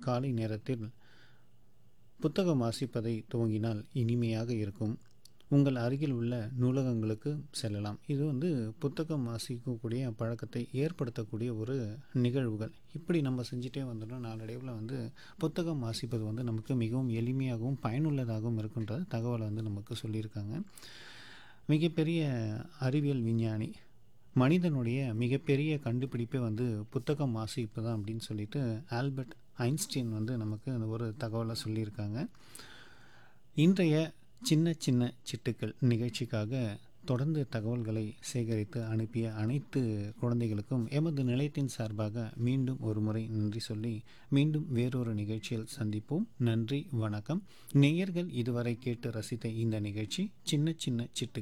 காலை நேரத்தில் புத்தகம் வாசிப்பதை துவங்கினால் இனிமையாக இருக்கும் உங்கள் அருகில் உள்ள நூலகங்களுக்கு செல்லலாம் இது வந்து புத்தகம் வாசிக்கக்கூடிய பழக்கத்தை ஏற்படுத்தக்கூடிய ஒரு நிகழ்வுகள் இப்படி நம்ம செஞ்சுட்டே வந்தோம்னா நாளடைவில் வந்து புத்தகம் வாசிப்பது வந்து நமக்கு மிகவும் எளிமையாகவும் பயனுள்ளதாகவும் இருக்குன்ற தகவலை வந்து நமக்கு சொல்லியிருக்காங்க மிகப்பெரிய அறிவியல் விஞ்ஞானி மனிதனுடைய மிகப்பெரிய கண்டுபிடிப்பே வந்து புத்தகம் வாசிப்பு தான் அப்படின்னு சொல்லிட்டு ஆல்பர்ட் ஐன்ஸ்டீன் வந்து நமக்கு அந்த ஒரு தகவலை சொல்லியிருக்காங்க இன்றைய சின்ன சின்ன சிட்டுக்கள் நிகழ்ச்சிக்காக தொடர்ந்து தகவல்களை சேகரித்து அனுப்பிய அனைத்து குழந்தைகளுக்கும் எமது நிலையத்தின் சார்பாக மீண்டும் ஒரு முறை நன்றி சொல்லி மீண்டும் வேறொரு நிகழ்ச்சியில் சந்திப்போம் நன்றி வணக்கம் நேயர்கள் இதுவரை கேட்டு ரசித்த இந்த நிகழ்ச்சி சின்ன சின்ன சிட்டு